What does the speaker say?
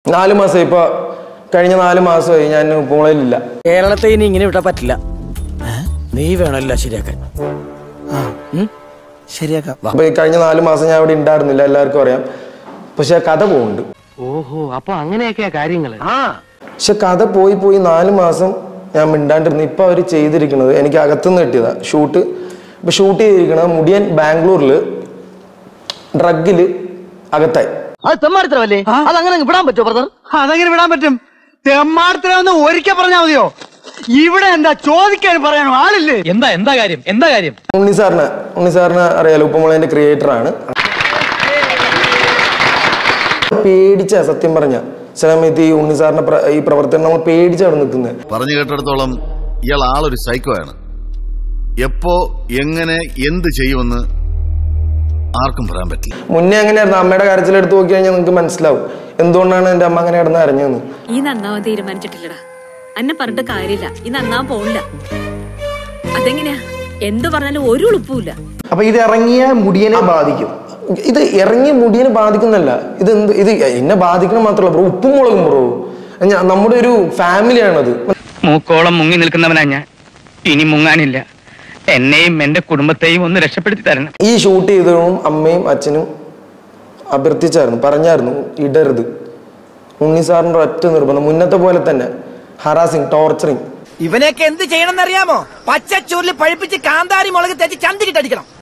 നാല് മാസം ഇപ്പൊ കഴിഞ്ഞ നാല് മാസമായി ഞാൻ ഉപ്പുമുളയിലില്ല കേരളത്തെ ഇനി ഇങ്ങനെ വിട്ടാ പറ്റില്ല നീ വേണമല്ല ശരിയാക്കാൻ ശരിയാക്കാം അപ്പൊ ഈ കഴിഞ്ഞ നാല് മാസം ഞാൻ അവിടെ ഉണ്ടായിരുന്നില്ല എല്ലാവർക്കും അറിയാം പക്ഷെ കഥ പോകുന്നുണ്ട് ഓഹോ അപ്പൊ അങ്ങനെയൊക്കെയാ കാര്യങ്ങള് പക്ഷെ കഥ പോയി പോയി നാല് മാസം ഞാൻ മിണ്ടാണ്ടിരുന്നു ഇപ്പൊ അവർ ചെയ്തിരിക്കുന്നത് എനിക്ക് അകത്തുനിന്ന് കിട്ടിയതാ ഷൂട്ട് ഇപ്പൊ ഷൂട്ട് ചെയ്തിരിക്കുന്നത് മുടിയൻ ബാംഗ്ലൂരിൽ ഡ്രഗില് അകത്തായി അത് തെമ്മാടിത്തരമല്ലേ അതങ്ങനെ അങ്ങ് വിടാൻ പറ്റുമോ ബ്രദർ അതെങ്ങനെ വിടാൻ പറ്റും തെമ്മാടത്തിലൊന്ന് ഒരിക്കൽ പറഞ്ഞാൽ മതിയോ ഇവിടെ എന്താ ചോദിക്കാൻ പറയാനോ ആളില്ലേ എന്താ എന്താ കാര്യം എന്താ കാര്യം ഉണ്ണി സാറിന് ഉണ്ണി സാറിന് അറിയാലോ ഉപ്പുമുളകിന്റെ ക്രിയേറ്റർ ആണ് പേടിച്ച സത്യം പറഞ്ഞ ചില സമയത്ത് ഈ ഉണ്ണി സാറിന്റെ പ്ര- ഈ പ്രവർത്തനം നമ്മൾ പേടിച്ചാണ് നിൽക്കുന്നത് പറഞ്ഞു കേട്ടിടത്തോളം ഇയാൾ ആളൊരു സൈക്കോ ആണ് എപ്പോ എങ്ങനെ എന്ത് ചെയ്യുമെന്ന് ആർക്കും പറയാൻ പറ്റില്ല മുന്നേ അങ്ങനെയായിരുന്നു അമ്മയുടെ കാര്യത്തിൽ എടുത്ത് നോക്കി കഴിഞ്ഞാൽ നിങ്ങൾക്ക് മനസ്സിലാവും എന്തുകൊണ്ടാണ് എന്റെ അമ്മ അങ്ങനെ കിടന്ന് അറിഞ്ഞതെന്ന് ഈ നന്നാവാൻ തീരുമാനിച്ചിട്ടില്ലടാ അന്നെ പറഞ്ഞിട്ട് കാര്യമില്ല ഈ നന്നാവാൻ പോണില്ല അതെങ്ങനെയാ എന്തു പറഞ്ഞാലും ഒരു ഉളുപ്പുമില്ല അപ്പൊ ഇത് ഇറങ്ങിയ മുടിയനെ ബാധിക്കും ഇത് ഇറങ്ങി മുടിയനെ ബാധിക്കുന്നല്ല ഇത് എന്ത് ഇത് എന്നെ ബാധിക്കണം മാത്രമല്ല ബ്രോ ഉപ്പും മുളകും ബ്രോ ഞാൻ നമ്മുടെ ഒരു ഫാമിലിയാണത് മൂക്കോളം മുങ്ങി നിൽക്കുന്നവനാ ഞാൻ ഇനി മുങ്ങാനില്ല എന്നെയും എന്റെ കുടുംബത്തെയും ഒന്ന് രക്ഷപ്പെടുത്തി തരണം ഈ ഷൂട്ട് ചെയ്തതും അമ്മയും അച്ഛനും അഭ്യർത്ഥിച്ചായിരുന്നു പറഞ്ഞായിരുന്നു ഇടരുത് ഉണ്ണി സാറിന്റെ ഒറ്റ നിർബന്ധം മുന്നത്തെ പോലെ തന്നെ ഹറാസിങ് ടോർച്ചറിങ് ഇവനെയൊക്കെ എന്ത് ചെയ്യണമെന്നറിയാമോ പച്ചച്ചൂരിൽ പഴിപ്പിച്ച് കാന്താരി മുളക് തേച്ച് ചന്തിക്കിട്ടടിക്കണം